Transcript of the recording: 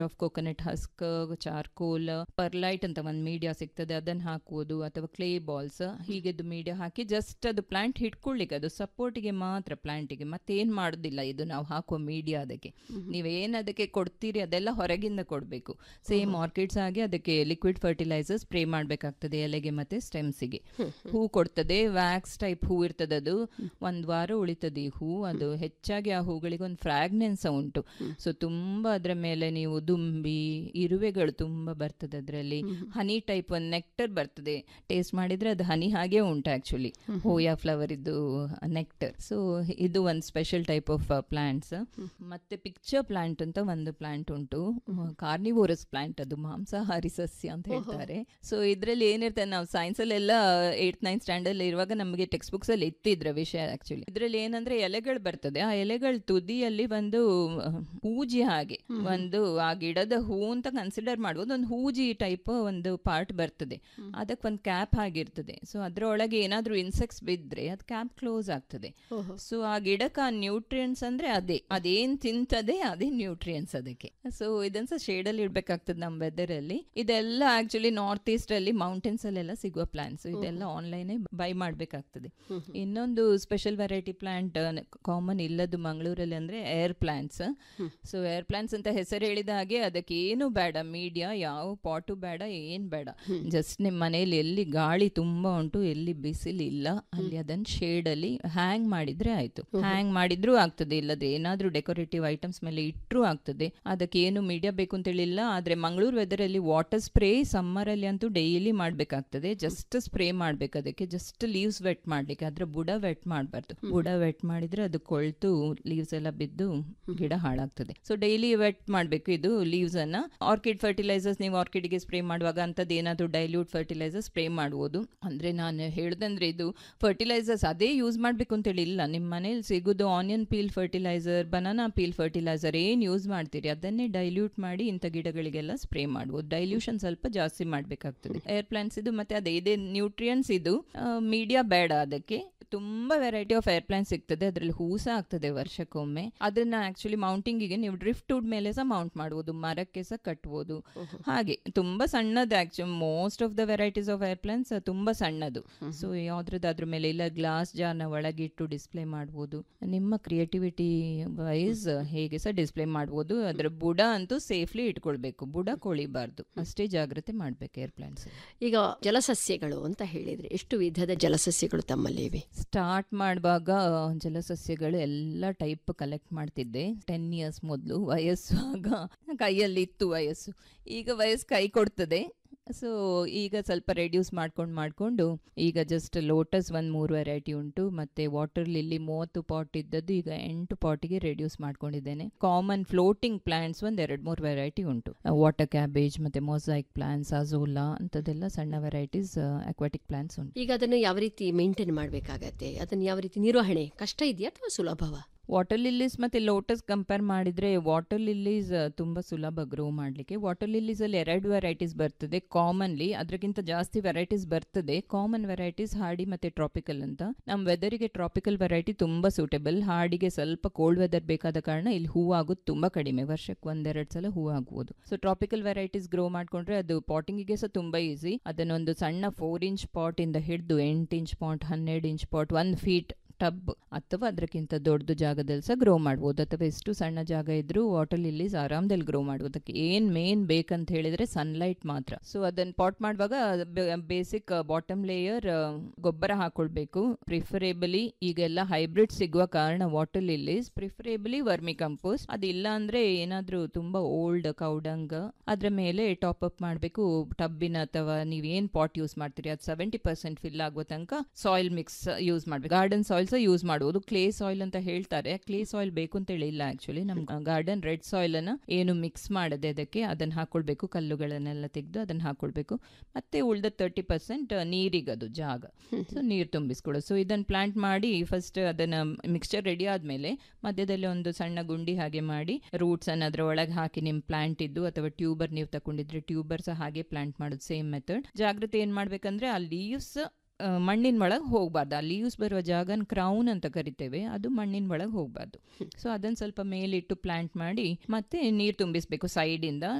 of coconut husk charcoal perlite ಅಂತ ಒಂದು media ಸಿಗ್ತದೆ ಅದನ್ನ ಹಾಕುವುದು ಅಥವಾ ಕ್ಲೇ ಬಾಲ್ಸ್ ಹೀಗೆದ್ದು ಮೀಡಿಯಾ ಹಾಕಿ ಜಸ್ಟ್ ಅದು ಪ್ಲಾಂಟ್ ಹಿಡ್ಕೊಳ್ಳಿಕ್ಕೆ ಅದು ಸಪೋರ್ಟಿಗೆ ಮಾತ್ರ ಪ್ಲಾಂಟಿಗೆ ಮತ್ತೇನ್ ಮಾಡೋದಿಲ್ಲ ಇದು ನಾವು ಹಾಕುವ ಮೀಡಿಯಾ ಅದಕ್ಕೆ ನೀವೇನು ಅದಕ್ಕೆ ಕೊಡ್ತೀರಿ ಅದೆಲ್ಲ ಹೊರಗಿಂದ ಕೊಡಬೇಕು ಸೇಮ್ ಆರ್ಕಿಡ್ಸ್ ಆಗಿ ಅದಕ್ಕೆ ಲಿಕ್ವಿಡ್ ಫರ್ಟಿಲೈಸರ್ ಸ್ಪ್ರೇ ಮಾಡಬೇಕಾಗ್ತದೆ ಎಲೆಗೆ ಮತ್ತೆ ಸ್ಟೆಮ್ಸಿಗೆ ಹೂ ಕೊಡ್ತದೆ ವ್ಯಾಕ್ಸ್ ಟೈಪ್ ಹೂ ಇರ್ತದೆ ಅದು ಒಂದು ವಾರ ಉಳಿತದೆ ಈ ಹೂ ಅದು ಹೆಚ್ಚಾಗಿ ಆ ಹೂಗಳಿಗೆ ಒಂದು ಫ್ರಾಗ್ನೆನ್ಸ್ ಉಂಟು ಸೊ ತುಂಬಾ ಅದರ ಮೇಲೆ ನೀವು ದುಂಬಿ ಇರುವೆಗಳು ತುಂಬಾ ಬರ್ತದೆ ಅದರಲ್ಲಿ ಹನಿ ಟೈಪ್ ಒಂದು ನೆಕ್ಟರ್ ಬರ್ತದೆ ಟೇಸ್ಟ್ ಮಾಡಿದ್ರೆ ಅದು ಹನಿ ಹಾಗೆ ಉಂಟು ಆಕ್ಚುಲಿ ಹೋಯಾ ಫ್ಲವರ್ ಇದ್ದು ನೆಕ್ಟರ್ ಸೊ ಇದು ಒಂದು ಸ್ಪೆಷಲ್ ಟೈಪ್ ಆಫ್ ಪ್ಲಾಂಟ್ಸ್ ಮತ್ತೆ ಪಿಕ್ಚರ್ ಪ್ಲಾಂಟ್ ಅಂತ ಒಂದು ಪ್ಲಾಂಟ್ ಉಂಟು ಕಾರ್ನಿವೋರಸ್ ಪ್ಲಾಂಟ್ ಅದು ಮಾಂಸಾಹಾರಿ ಸಸ್ಯ ಅಂತ ಹೇಳ್ತಾರೆ ಸೊ ಇದ್ರಲ್ಲಿ ಏನಿರ್ತದೆ ನಾವು ಸೈನ್ಸ್ ಅಲ್ಲೆಲ್ಲ ಏಟ್ ನೈನ್ ಸ್ಟ್ಯಾಂಡರ್ಡ್ ಇರುವಾಗ ನಮಗೆ ಟೆಕ್ಸ್ಟ್ ಬುಕ್ಸ್ ಅಲ್ಲಿ ಇತ್ತಿದ್ರ ವಿಷಯ ಆಕ್ಚುಲಿ ಇದ್ರಲ್ಲಿ ಏನಂದ್ರೆ ಎಲೆಗಳು ಬರ್ತದೆ ಆ ಎಲೆಗಳ ತುದಿಯಲ್ಲಿ ಒಂದು ಅಹ್, ಹೂಜಿ ಹಾಗೆ ಒಂದು ಆ ಗಿಡದ ಹೂ ಅಂತ ಕನ್ಸಿಡರ್ ಮಾಡ್ಬೋದು ಒಂದು ಹೂಜಿ ಟೈಪ್ ಒಂದು ಪಾರ್ಟ್ ಬರ್ತದೆ ಅದಕ್ಕೆ ಒಂದು ಕ್ಯಾಪ್ ಆಗಿರ್ತದೆ ಸೊ ಅದ್ರೊಳಗೆ ಏನಾದ್ರೂ ಇನ್ಸೆಕ್ಟ್ಸ್ ಬಿದ್ರೆ ಅದು ಕ್ಯಾಪ್ ಕ್ಲೋಸ್ ಆಗ್ತದೆ ಸೊ ಆ ಗಿಡಕ್ಕೆ ಆ ನ್ಯೂಟ್ರಿಯನ್ಸ್ ಅಂದ್ರೆ ಅದೇ ಅದೇನ್ ತಿಂತದೆ ಅದೇ ನ್ಯೂಟ್ರಿಯನ್ಸ್ ಅದಕ್ಕೆ ಸೊ ಇದನ್ಸ ಶೇಡ್ ಅಲ್ಲಿ ಇಡ್ಬೇಕಾಗ್ತದೆ ನಮ್ಮ ವೆದರ್ ಅಲ್ಲಿ ಇದೆಲ್ಲ ಆಕ್ಚುಲಿ ನಾರ್ತ್ ಈಸ್ಟ್ ಅಲ್ಲಿ ಮೌಂಟೇನ್ಸ್ ಅಲ್ಲೆಲ್ಲ ಸಿಗುವ ಪ್ಲಾಂಟ್ಸ್ ಇದೆಲ್ಲ ಆನ್ಲೈನ್ ಬೈ ಮಾಡ್ಬೇಕಾಗ್ತದೆ ಇನ್ನೊಂದು ಸ್ಪೆಷಲ್ ವೆರೈಟಿ ಪ್ಲಾಂಟ್ ಕಾಮನ್ ಇಲ್ಲದು ಮಂಗಳೂರಲ್ಲಿ ಅಂದ್ರೆ air plants so air plants ಅಂತ ಹೆಸರು ಹೇಳಿದ ಹಾಗೆ ಅದಕ್ಕೆ ಏನು ಬೇಡ ಮೀಡಿಯಾ ಯಾವ ಪಾಟು ಬೇಡ ಏನ್ ಬೇಡ ಜಸ್ಟ್ ನಿಮ್ಮ ಮನೆಯಲ್ಲಿ ಎಲ್ಲಿ ಗಾಳಿ ತುಂಬಾ ಉಂಟು ಎಲ್ಲಿ ಬಿಸಿಲು ಇಲ್ಲ ಅಲ್ಲಿ ಅದನ್ನ ಶೇಡ್ ಅಲ್ಲಿ ಹ್ಯಾಂಗ್ ಮಾಡಿದ್ರೆ ಆಯ್ತು ಹ್ಯಾಂಗ್ ಮಾಡಿದ್ರೂ ಆಗ್ತದೆ ಇಲ್ಲದ್ರೆ ಏನಾದ್ರೂ ಡೆಕೋರೇಟಿವ್ ಐಟಮ್ಸ್ ಮೇಲೆ ಇಟ್ರೂ ಆಗ್ತದೆ ಅದಕ್ಕೆ ಏನು ಮೀಡಿಯಾ ಬೇಕು ಅಂತ ಹೇಳಿಲ್ಲ ಆದ್ರೆ ಮಂಗಳೂರು ವೆದರ್ ಅಲ್ಲಿ ವಾಟರ್ ಸ್ಪ್ರೇ ಸಮ್ಮರ್ ಅಲ್ಲಿ ಅಂತೂ ಡೈಲಿ ಮಾಡ್ಬೇಕಾಗ್ತದೆ ಜಸ್ಟ್ ಸ್ಪ್ರೇ ಮಾಡ್ಬೇಕು ಅದಕ್ಕೆ ಜಸ್ಟ್ ಲೀವ್ಸ್ ವೆಟ್ ಮಾಡ್ಲಿಕ್ಕೆ ಅದ್ರ ಬುಡ ವೆಟ್ ಮಾಡಬಾರ್ದು ಬುಡ ವೆಟ್ ಮಾಡಿದ್ರೆ ಅದು ಕೊಳ್ತು ಲೀವ್ಸ್ ಎಲ್ಲ ಬಿದ್ದು ಗಿಡ ಹಾಳಾಗ್ತದೆ ಸೊ ಡೈಲಿ ವೆಟ್ ಮಾಡಬೇಕು ಇದು ಲೀವ್ಸ್ ಅನ್ನ ಆರ್ಕಿಡ್ ಫರ್ಟಿಲೈಸರ್ಸ್ ನೀವು ಆರ್ಕಿಡ್ ಗೆ ಸ್ಪ್ರೇ ಮಾಡುವಾಗ ಅಂತದ್ದು ಏನಾದ್ರು ಡೈಲ್ಯೂಟ್ ಫರ್ಟಿಲೈಸರ್ ಸ್ಪ್ರೇ ಮಾಡುವುದು ಅಂದ್ರೆ ನಾನು ಹೇಳುದಂದ್ರೆ ಇದು ಫರ್ಟಿಲೈಸರ್ಸ್ ಅದೇ ಯೂಸ್ ಮಾಡ್ಬೇಕು ಅಂತ ಹೇಳಿ ಇಲ್ಲ ನಿಮ್ಮ ಮನೇಲಿ ಸಿಗುದು onion peel fertiliser banana peel fertiliser ಏನ್ ಯೂಸ್ ಮಾಡ್ತೀರಿ ಅದನ್ನೇ ಡೈಲ್ಯೂಟ್ ಮಾಡಿ ಇಂಥ ಗಿಡಗಳಿಗೆಲ್ಲ ಸ್ಪ್ರೇ ಮಾಡುವುದು ಡೈಲ್ಯೂಷನ್ ಸ್ವಲ್ಪ ಜಾಸ್ತಿ ಮಾಡ್ಬೇಕಾಗ್ತದೆ ಏರ್ ಪ್ಲಾಂಟ್ಸ್ ಇದು ಮತ್ತೆ ಅದೇ ಇದೇ ನ್ಯೂಟ್ರಿಯನ್ಸ್ ಇದು ಮೀಡಿಯಾ ಬೇಡ ಅದಕ್ಕೆ ತುಂಬಾ ವೆರೈಟಿ ಆಫ್ ಏರ್ ಪ್ಲಾಂಟ್ ಸಿಗ್ತದೆ ಅದರಲ್ಲಿ ಹೂ ಸಹ ಆಗ್ತದೆ ವರ್ಷಕ್ಕೊಮ್ಮೆ ಅದನ್ನ ಆಕ್ಚುಲಿ ಮೌಂಟಿಂಗಿಗೆ ನೀವು ಡ್ರಿಫ್ಟ್ ವುಡ್ ಮೇಲೆ ಸಹ ಮೌಂಟ್ ಮಾಡ್ಬೋದು ಮರಕ್ಕೆ ಸಹ ಕಟ್ಬೋದು ಹಾಗೆ ತುಂಬಾ ಸಣ್ಣದು actually most of the varieties of air plants ತುಂಬಾ ಸಣ್ಣದು ಸೊ ಯಾವ್ದ್ರದ್ದು ಅದ್ರ ಮೇಲೆ ಇಲ್ಲ ಗ್ಲಾಸ್ ಜಾರ್ನ ಒಳಗಿಟ್ಟು ಡಿಸ್ಪ್ಲೇ ಮಾಡ್ಬೋದು ನಿಮ್ಮ ಕ್ರಿಯೇಟಿವಿಟಿ ವೈಸ್ ಹೇಗೆ ಸಹ ಡಿಸ್ಪ್ಲೇ ಮಾಡ್ಬೋದು ಅದರ ಬುಡ ಅಂತೂ ಸೇಫ್ಲಿ ಇಟ್ಕೊಳ್ಬೇಕು ಬುಡ ಕೊಳಿಬಾರ್ದು ಅಷ್ಟೇ ಜಾಗ್ರತೆ ಮಾಡ್ಬೇಕು ಏರ್ ಪ್ಲಾಂಟ್ಸ್ ಈಗ ಜಲಸಸ್ಯಗಳು ಅಂತ ಹೇಳಿದ್ರೆ ಎಷ್ಟು ವಿಧದ ಜಲಸಸ್ಯಗಳು ತಮ್ಮಲ್ಲಿ ಇವೆ ಸ್ಟಾರ್ಟ್ ಮಾಡುವಾಗ ಜಲಸಸ್ಯಗಳು ಎಲ್ಲ ಟೈಪ್ ಕಲೆಕ್ಟ್ ಮಾಡ್ತಿದ್ದೆ ಟೆನ್ ಇಯರ್ಸ್ ಮೊದಲು ವಯಸ್ಸು ಆಗ ಕೈಯಲ್ಲಿ ಇತ್ತು ವಯಸ್ಸು ಈಗ ವಯಸ್ಸು ಕೈ ಕೊಡ್ತದೆ ಸೊ ಈಗ ಸ್ವಲ್ಪ ರೆಡ್ಯೂಸ್ ಮಾಡ್ಕೊಂಡು ಮಾಡಿಕೊಂಡು ಈಗ ಜಸ್ಟ್ ಲೋಟಸ್ ಒಂದು ಮೂರು ವೆರೈಟಿ ಉಂಟು ಮತ್ತೆ ವಾಟರ್ ಲಿಲ್ಲಿ ಮೂವತ್ತು ಪಾಟ್ ಇದ್ದದ್ದು ಈಗ ಎಂಟು ಪಾಟಿಗೆ ರೆಡ್ಯೂಸ್ ಮಾಡ್ಕೊಂಡಿದ್ದೇನೆ ಕಾಮನ್ ಫ್ಲೋಟಿಂಗ್ ಪ್ಲಾಂಟ್ಸ್ ಒಂದು ಎರಡು ಮೂರು ವೆರೈಟಿ ಉಂಟು ವಾಟರ್ ಕ್ಯಾಬೇಜ್ ಮತ್ತೆ ಮೊಸೈಕ್ ಪ್ಲಾಂಟ್ಸ್ ಅಜೋಲಾ ಅಂಥದ್ದೆಲ್ಲ ಸಣ್ಣ ವೆರೈಟೀಸ್ ಅಕ್ವಾಟಿಕ್ ಪ್ಲಾಂಟ್ಸ್ ಉಂಟು ಈಗ ಅದನ್ನು ಯಾವ ರೀತಿ ಮೇಂಟೈನ್ ಮಾಡಬೇಕಾಗತ್ತೆ ಅದನ್ನು ಯಾವ ರೀತಿ ನಿರ್ವಹಣೆ ಕಷ್ಟ ಇದೆಯಾ ಅಥವಾ ಸುಲಭವ ವಾಟರ್ ಲಿಲ್ಲೀಸ್ ಮತ್ತೆ ಲೋಟಸ್ ಕಂಪೇರ್ ಮಾಡಿದ್ರೆ ವಾಟರ್ ಲಿಲ್ಲೀಸ್ ತುಂಬಾ ಸುಲಭ ಗ್ರೋ ಮಾಡ್ಲಿಕ್ಕೆ ವಾಟರ್ ಲಿಲ್ಲೀಸ್ ಅಲ್ಲಿ ಎರಡು ವೆರೈಟೀಸ್ ಬರ್ತದೆ ಕಾಮನ್ಲಿ ಅದಕ್ಕಿಂತ ಜಾಸ್ತಿ ವೆರೈಟೀಸ್ ಬರ್ತದೆ ಕಾಮನ್ ವೆರೈಟೀಸ್ ಹಾಡಿ ಮತ್ತೆ ಟ್ರಾಪಿಕಲ್ ಅಂತ ನಮ್ಮ ವೆದರಿಗೆ ಟ್ರಾಪಿಕಲ್ ವೆರೈಟಿ ತುಂಬಾ ಸೂಟೇಬಲ್ ಹಾಡಿಗೆ ಸ್ವಲ್ಪ ಕೋಲ್ಡ್ ವೆದರ್ ಬೇಕಾದ ಕಾರಣ ಇಲ್ಲಿ ಹೂ ಆಗೋದು ತುಂಬಾ ಕಡಿಮೆ ವರ್ಷಕ್ಕೆ ಒಂದೆರಡು ಸಲ ಹೂ ಆಗ್ಬೋದು ಸೊ ಟ್ರಾಪಿಕಲ್ ವೆರೈಟೀಸ್ ಗ್ರೋ ಮಾಡ್ಕೊಂಡ್ರೆ ಅದು ಪಾಟಿಂಗಿಗೆ ಸಹ ತುಂಬಾ ಈಸಿ ಅದನ್ನೊಂದು ಸಣ್ಣ ಫೋರ್ ಇಂಚ್ ಪಾಟ್ ಇಂದ ಹಿಡಿದು ಎಂಟು ಇಂಚ್ ಪಾಟ್ ಹನ್ನೆರಡು inch pot one feet tub ಅಥವಾ ಅದಕ್ಕಿಂತ ದೊಡ್ಡ ಜಾಗದಲ್ಲಿ ಸಹ ಗ್ರೋ ಮಾಡ್ಬೋದು ಅಥವಾ ಎಷ್ಟು ಸಣ್ಣ ಜಾಗ ಇದ್ರೂ ವಾಟರ್ ಲಿಲ್ಲೀಸ್ ಆರಾಮದಲ್ಲಿ ಗ್ರೋ ಮಾಡ್ಬೋದು ಅದಕ್ಕೆ ಏನ್ ಮೇನ್ ಬೇಕಂತ ಹೇಳಿದ್ರೆ ಸನ್ಲೈಟ್ ಮಾತ್ರ ಸೊ ಅದನ್ನ ಪಾಟ್ ಮಾಡುವಾಗ ಬೇಸಿಕ್ ಬಾಟಮ್ ಲೇಯರ್ ಗೊಬ್ಬರ ಹಾಕೊಳ್ಬೇಕು ಪ್ರಿಫರೇಬಲಿ ಈಗೆಲ್ಲ ಹೈಬ್ರಿಡ್ ಸಿಗುವ ಕಾರಣ water lilies preferably vermicompost ಅದಿಲ್ಲ ಅಂದ್ರೆ ಏನಾದ್ರೂ ತುಂಬಾ ಓಲ್ಡ್ ಕೌಡಂಗ್ ಅದ್ರ ಮೇಲೆ ಟಾಪ್ ಅಪ್ ಮಾಡಬೇಕು ಟಬ್ಬಿನ ಅಥವಾ ನೀವ್ ಏನ್ ಪಾಟ್ ಯೂಸ್ ಮಾಡ್ತೀರಿ ಅದು ಸೆವೆಂಟಿ ಪರ್ಸೆಂಟ್ ಫಿಲ್ ಆಗುವ ತನಕ ಸಾಯಿಲ್ ಮಿಕ್ಸ್ ಯೂಸ್ ಮಾಡ್ಬೇಕು ಗಾರ್ಡನ್ ಸಾಯಿಲ್ ಸಹ ಯೂಸ್ ಮಾಡುವುದು ಕ್ಲೇ ಸಾಯಿಲ್ ಅಂತ ಹೇಳ್ತಾರೆ ಕ್ಲೇ ಸಾಯಿಲ್ ಬೇಕು ಅಂತ ಹೇಳಿ ಇಲ್ಲ ಆಕ್ಚುಲಿ ನಮ್ ಗಾರ್ಡನ್ ರೆಡ್ ಸಾಯಿಲ್ ಅನ್ನ ಏನು ಮಿಕ್ಸ್ ಮಾಡದೆ ಅದಕ್ಕೆ ಅದನ್ನ ಹಾಕೊಳ್ಬೇಕು ಕಲ್ಲುಗಳನ್ನೆಲ್ಲ ತೆಗೆದು ಅದನ್ನ ಹಾಕೊಳ್ಬೇಕು ಮತ್ತೆ ಉಳ್ದ ತರ್ಟಿ ಪರ್ಸೆಂಟ್ ನೀರಿಗದು ಜಾಗ ಸೊ ನೀರು ತುಂಬಿಸ್ಕೊಳ್ಳೋದು ಸೊ ಇದನ್ನ ಪ್ಲಾಂಟ್ ಮಾಡಿ ಫಸ್ಟ್ ಅದನ್ನ ಮಿಕ್ಸ್ಚರ್ ರೆಡಿ ಆದ್ಮೇಲೆ ಮಧ್ಯದಲ್ಲಿ ಒಂದು ಸಣ್ಣ ಗುಂಡಿ ಹಾಗೆ ಮಾಡಿ ರೂಟ್ಸ್ ಅನ್ನ ಅದ್ರ ಒಳಗೆ ಹಾಕಿ ನಿಮ್ ಪ್ಲಾಂಟ್ ಇದ್ದು ಅಥವಾ ಟ್ಯೂಬರ್ ನೀವು ತಗೊಂಡಿದ್ರೆ ಟ್ಯೂಬರ್ ಸಹ ಹಾಗೆ ಪ್ಲಾಂಟ್ ಮಾಡೋದು ಸೇಮ್ ಮೆಥಡ್ ಜಾಗ್ರತೆ ಏನ್ ಮಾಡ್ಬೇಕಂದ್ರೆ ಆ ಲೀವ್ಸ್ ಮಣ್ಣಿನ ಒಳಗೆ ಹೋಗಬಾರ್ದು ಆ ಲೀವ್ಸ್ ಬರುವ ಜಾಗನ ಕ್ರೌನ್ ಅಂತ ಕರಿತೇವೆ ಅದು ಮಣ್ಣಿನ ಒಳಗೆ ಹೋಗಬಾರ್ದು ಸೊ ಅದನ್ನು ಸ್ವಲ್ಪ ಮೇಲಿಟ್ಟು ಪ್ಲಾಂಟ್ ಮಾಡಿ ಮತ್ತೆ ನೀರು ತುಂಬಿಸಬೇಕು ಸೈಡಿಂದ